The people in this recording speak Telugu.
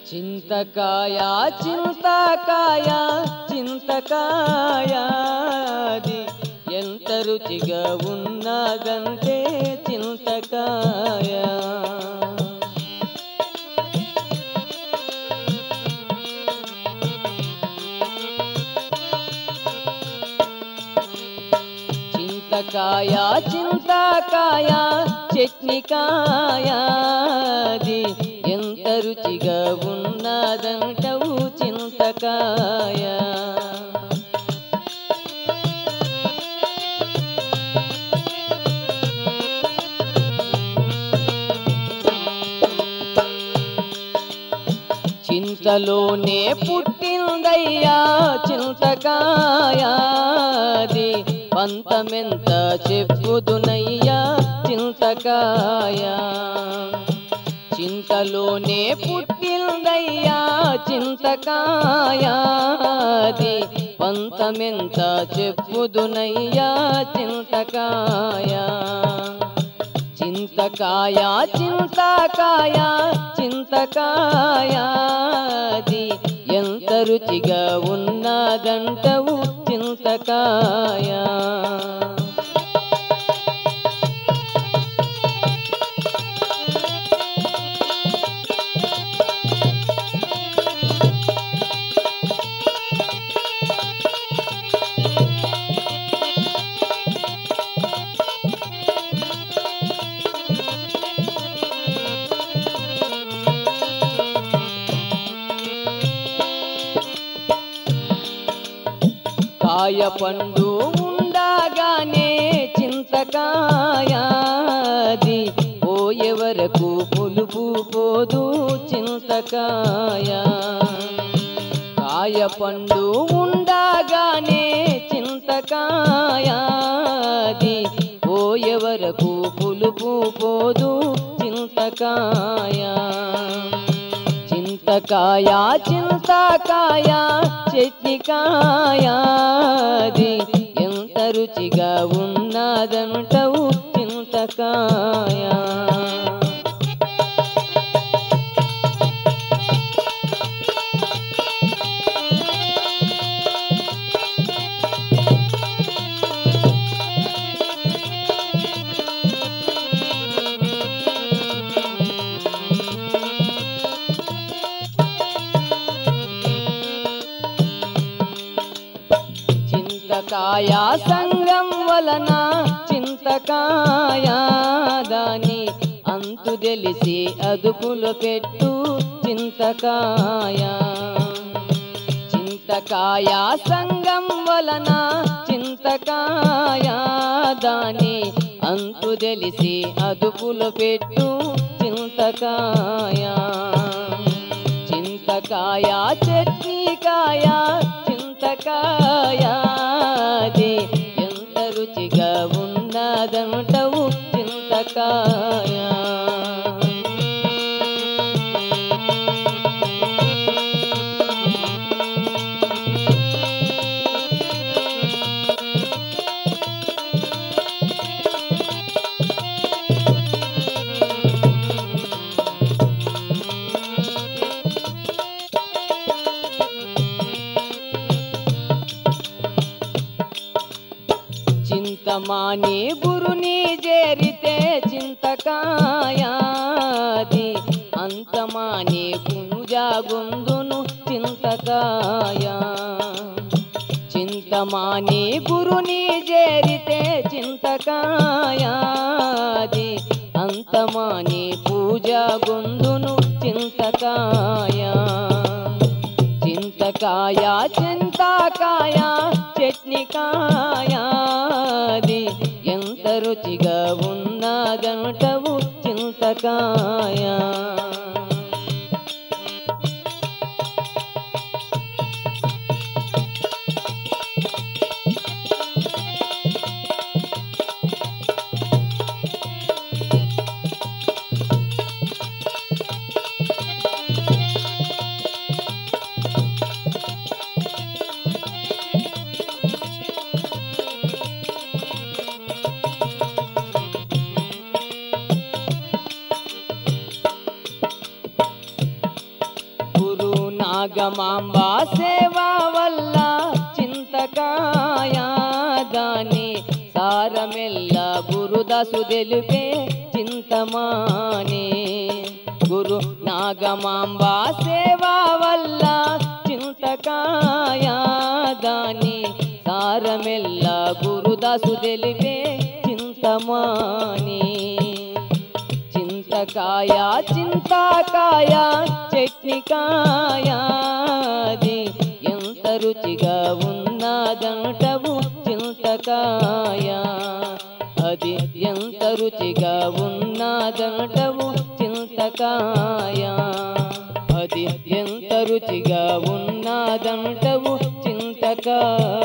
చింతకాయ చింతకాయ చింతకాయ అది ఎంత రుచిగా ఉన్నదంటే చింతకాయ చింతకాయ చింతకాయ చట్నికాయ అది ఎంత రుచిగా ఉన్నదంటవు చింతకాయ చింతలోనే పుట్టిందయ్యా చింతకాయాది పంతమెంత చెప్పుదునయ్యా చింతకాయ చింతలోనే పుట్టిందయ్యా చింతకాయాది పంతమెంత చెప్పుదునయ్యా చింతకాయ చింతకాయ చింతకాయ చింతకాయాది ఎంత రుచిగా ఉన్నదంటవు చింతకాయ కాయ పండు ఉండగానే చింతకాయాది పోయే వరకు పులుపు పోదు చింతకాయ కాయ పండు ఉండగానే చింతకాయాది పోయే వరకు పులుపు పోదు చింతకాయ చింతకాయ చింతకాయ చట్నికాయాది ఎంత రుచిగా ఉన్నదంటవు చింతకాయ చింతకాయ సంగం వలన చింతకాయ దాని అంతు తెలిసి అదుపులో పెట్టు చింతకాయ చింతకాయ సంగం వలన చింతకాయ దాని అంతు తెలిసి అదుపులో పెట్టు చింతకాయ చింతకాయ చట్నీకాయ చింతకాయాది ఎంత రుచిగా ఉన్నదంటవు చింతకాయ చింతమాని గురుని చేరితే చింతకాయాది అంతమాని పునుజాగుందును చింతకాయ చింతమాని గురుని చేరితే చింతకాయాది అంతమాని పూజ గొందును చింతకాయ చింతకాయ చింతకాయ చట్నికాయాది ఎంత రుచిగా ఉన్నదంటవు చింతకాయ నాగమాంబ సేవా వల్ల చింతకాయ దాని సారమెల్ల గురుదాసు తెలిపే చింతమానే గురు నాగమాంబ సేవా వల్ల చింతకాయ దాని సారమెల్ల గురుదాసు తెలిపే చింతమాని చింతకాయ చింతకాయ చట్నికాయ అది ఎంత రుచిగా ఉన్నదంటవు చింతకాయ అది ఎంత రుచిగా ఉన్నదంటవు చింతకాయ అది ఎంత రుచిగా ఉన్నదంటవు చింతకాయ